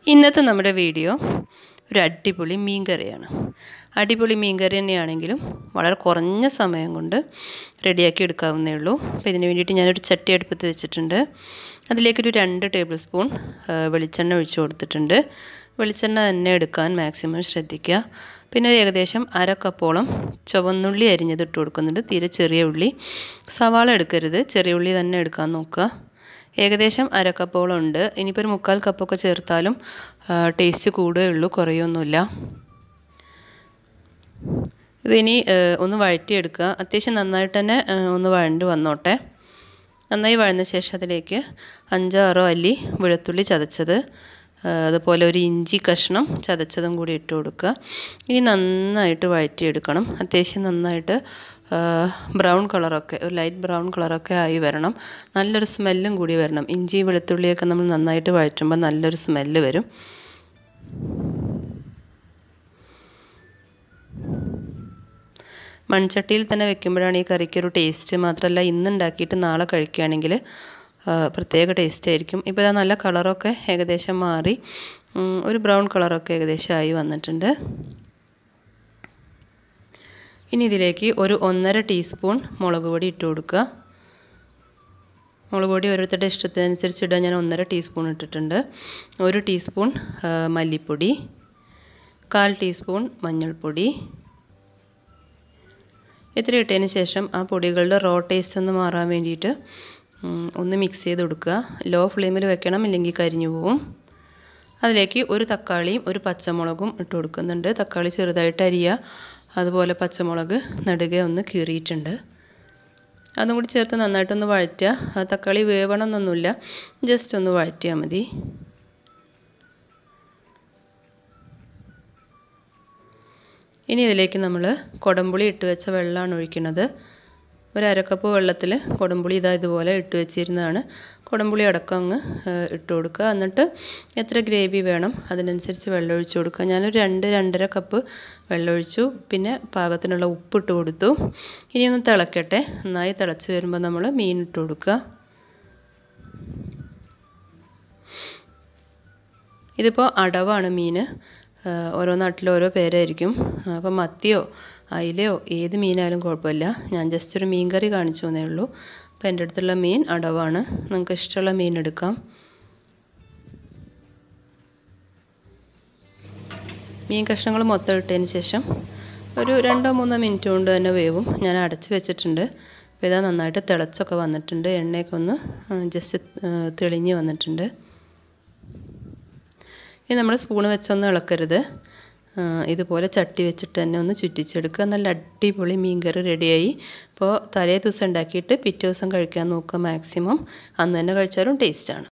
ഇന്നത്തെ നമ്മുടെ വീഡിയോ ഒരു അടിപൊളി മീൻ കറിയാണ് അടിപൊളി മീൻ കറി തന്നെയാണെങ്കിലും വളരെ കുറഞ്ഞ സമയം കൊണ്ട് റെഡിയാക്കി എടുക്കാവുന്നേ ഉള്ളൂ അപ്പോൾ ഇതിന് വേണ്ടിയിട്ട് ഞാനൊരു ചട്ടി അടുപ്പത്ത് വെച്ചിട്ടുണ്ട് അതിലേക്കൊരു രണ്ട് ടേബിൾ സ്പൂൺ വെളിച്ചെണ്ണ ഒഴിച്ചു കൊടുത്തിട്ടുണ്ട് വെളിച്ചെണ്ണ തന്നെ എടുക്കാൻ മാക്സിമം ശ്രദ്ധിക്കുക പിന്നെ ഒരു ഏകദേശം അര കപ്പോളം ചുവന്നുള്ളി അരിഞ്ഞത് ഇട്ട് കൊടുക്കുന്നുണ്ട് തീരെ ചെറിയ ഉള്ളി സവാള എടുക്കരുത് ചെറിയ ഉള്ളി തന്നെ എടുക്കാൻ നോക്കുക ഏകദേശം അര കപ്പോളം ഉണ്ട് ഇനിയിപ്പോൾ ഒരു മുക്കാൽ കപ്പൊക്കെ ചേർത്താലും ടേസ്റ്റ് കൂടുകയേ ഉള്ളൂ കുറയൊന്നുമില്ല ഇതിനി ഒന്ന് വഴറ്റിയെടുക്കുക അത്യാവശ്യം നന്നായിട്ട് തന്നെ ഒന്ന് വഴണ്ട് വന്നോട്ടെ നന്നായി വഴന്ന ശേഷം അതിലേക്ക് അഞ്ചാറോ അല്ലി വെളുത്തുള്ളി ചതച്ചത് അതുപോലെ ഒരു ഇഞ്ചി കഷ്ണം ചതച്ചതും കൂടി ഇട്ട് കൊടുക്കുക ഇനി നന്നായിട്ട് വഴറ്റിയെടുക്കണം അത്യാവശ്യം നന്നായിട്ട് ബ്രൗൺ കളറൊക്കെ ഒരു ലൈറ്റ് ബ്രൗൺ കളറൊക്കെ ആയി വരണം നല്ലൊരു സ്മെല്ലും കൂടി വരണം ഇഞ്ചി വെളുത്തുള്ളിയൊക്കെ നമ്മൾ നന്നായിട്ട് വഴറ്റുമ്പോൾ നല്ലൊരു സ്മെല്ല് വരും മൺചട്ടിയിൽ തന്നെ വെക്കുമ്പോഴാണ് ഈ കറിക്ക് ഒരു ടേസ്റ്റ് മാത്രമല്ല ഇന്ന് ഉണ്ടാക്കിയിട്ട് നാളെ കഴിക്കുകയാണെങ്കിൽ പ്രത്യേക ടേസ്റ്റ് ആയിരിക്കും ഇപ്പോൾ ഇതാ നല്ല കളറൊക്കെ ഏകദേശം മാറി ഒരു ബ്രൗൺ കളറൊക്കെ ഏകദേശം ആയി വന്നിട്ടുണ്ട് ഇനി ഇതിലേക്ക് ഒരു ഒന്നര ടീസ്പൂൺ മുളക് പൊടി ഇട്ട് കൊടുക്കുക മുളക് പൊടി ഓരോരുത്തരുടെ ഇഷ്ടത്തിനനുസരിച്ച് ഇടാൻ ഞാൻ ഒന്നര ടീസ്പൂൺ ഇട്ടിട്ടുണ്ട് ഒരു ടീസ്പൂൺ മല്ലിപ്പൊടി കാൽ ടീസ്പൂൺ മഞ്ഞൾപ്പൊടി ഇത്ര ഇട്ടതിന് ശേഷം ആ പൊടികളുടെ റോ ടേസ്റ്റ് ഒന്ന് മാറാൻ വേണ്ടിയിട്ട് ഒന്ന് മിക്സ് ചെയ്ത് കൊടുക്കുക ലോ ഫ്ലെയിമിൽ വെക്കണം ഇല്ലെങ്കിൽ കരിഞ്ഞു പോവും അതിലേക്ക് ഒരു തക്കാളിയും ഒരു പച്ചമുളകും ഇട്ട് കൊടുക്കുന്നുണ്ട് തക്കാളി ചെറുതായിട്ട് അരിയുക അതുപോലെ പച്ചമുളക് നടുകെ ഒന്ന് കീറിയിട്ടുണ്ട് അതും കൂടി ചേർത്ത് നന്നായിട്ടൊന്ന് വഴറ്റുക തക്കാളി വേവണമെന്നൊന്നുമില്ല ജസ്റ്റ് ഒന്ന് വഴറ്റിയാൽ മതി ഇനി ഇതിലേക്ക് നമ്മൾ കുടംപുളി ഇട്ട് വെച്ച വെള്ളമാണ് ഒഴിക്കുന്നത് ഒരു അരക്കപ്പ് വെള്ളത്തിൽ കുടംപുളി ഇതാ ഇതുപോലെ ഇട്ട് വെച്ചിരുന്നതാണ് കുടംപുളി അടക്കം അങ്ങ് ഇട്ട് കൊടുക്കുക എന്നിട്ട് എത്ര ഗ്രേവി വേണം അതിനനുസരിച്ച് വെള്ളം ഒഴിച്ച് കൊടുക്കുക ഞാനൊരു രണ്ട് രണ്ടര കപ്പ് വെള്ളം ഒഴിച്ചു പിന്നെ പാകത്തിനുള്ള ഉപ്പ് ഇട്ട് കൊടുത്തു ഇനി ഒന്ന് തിളക്കട്ടെ നന്നായി തിളച്ച് വരുമ്പോൾ നമ്മൾ മീൻ ഇട്ട് കൊടുക്കുക ഇതിപ്പോൾ അടവാണ് മീൻ ഓരോ നാട്ടിലും ഓരോ പേരായിരിക്കും അപ്പം മത്തിയോ അയിലയോ ഏത് മീനായാലും കുഴപ്പമില്ല ഞാൻ ജസ്റ്റ് ഒരു മീൻ കറി കാണിച്ചു എന്നേ ഉള്ളൂ അപ്പോൾ എൻ്റെ അടുത്തുള്ള മീൻ അടവാണ് നിങ്ങൾക്ക് ഇഷ്ടമുള്ള മീൻ എടുക്കാം മീൻ കഷ്ണങ്ങൾ മൊത്തം ഇട്ടതിന് ശേഷം ഒരു രണ്ടോ മൂന്നോ മിനിറ്റ് കൊണ്ട് തന്നെ വേവും ഞാൻ അടച്ച് വെച്ചിട്ടുണ്ട് അപ്പോൾ ഇതാ നന്നായിട്ട് തിളച്ചൊക്കെ വന്നിട്ടുണ്ട് എണ്ണയൊക്കെ ഒന്ന് ജസ്റ്റ് തെളിഞ്ഞ് വന്നിട്ടുണ്ട് ഇനി നമ്മൾ സ്പൂൺ വെച്ചൊന്നും ഇളക്കരുത് ഇതുപോലെ ചട്ടി വെച്ചിട്ട് തന്നെ ഒന്ന് ചുറ്റിച്ചെടുക്കുക നല്ല അടിപൊളി മീൻ കറി റെഡിയായി അപ്പോൾ തലേ ദിവസം ഉണ്ടാക്കിയിട്ട് പിറ്റേ ദിവസം കഴിക്കാൻ നോക്കുക മാക്സിമം അന്ന് തന്നെ കഴിച്ചാലും ടേസ്റ്റാണ്